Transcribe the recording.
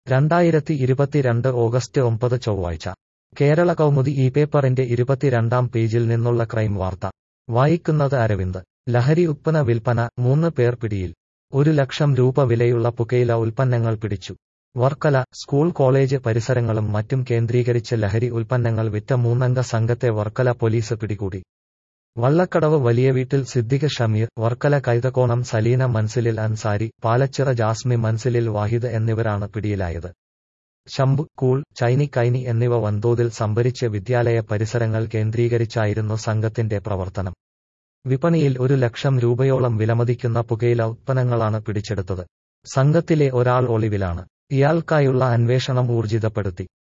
രണ്ടായിരത്തി ഇരുപത്തിരണ്ട് ഓഗസ്റ്റ് ഒമ്പത് ചൊവ്വാഴ്ച കേരള കൗമുദി ഈ പേപ്പറിന്റെ ഇരുപത്തിരണ്ടാം പേജിൽ നിന്നുള്ള ക്രൈം വാർത്ത വായിക്കുന്നത് അരവിന്ദ് ലഹരി ഉത്പന്ന വിൽപ്പന മൂന്ന് പേർ പിടിയിൽ ഒരു ലക്ഷം രൂപ വിലയുള്ള പുകയില ഉൽപ്പന്നങ്ങൾ പിടിച്ചു വർക്കല സ്കൂൾ കോളേജ് പരിസരങ്ങളും മറ്റും കേന്ദ്രീകരിച്ച് ലഹരി ഉൽപ്പന്നങ്ങൾ വിറ്റ മൂന്നംഗ സംഘത്തെ വർക്കല പോലീസ് പിടികൂടി വള്ളക്കടവ് വലിയ വീട്ടിൽ സിദ്ദിഖ് ഷമീർ വർക്കല കൈതക്കോണം സലീന മൻസിലിൽ അൻസാരി പാലച്ചിറ ജാസ്മി മൻസിലിൽ വാഹിദ് എന്നിവരാണ് പിടിയിലായത് ശംഭു കൂൾ ചൈനി കൈനി എന്നിവ വൻതോതിൽ സംഭരിച്ച് വിദ്യാലയ പരിസരങ്ങൾ കേന്ദ്രീകരിച്ചായിരുന്നു സംഘത്തിന്റെ പ്രവർത്തനം വിപണിയിൽ ഒരു ലക്ഷം രൂപയോളം വിലമതിക്കുന്ന പുകയില ഉത്പന്നങ്ങളാണ് പിടിച്ചെടുത്തത് സംഘത്തിലെ ഒരാൾ ഒളിവിലാണ് ഇയാൾക്കായുള്ള അന്വേഷണം ഊർജിതപ്പെടുത്തി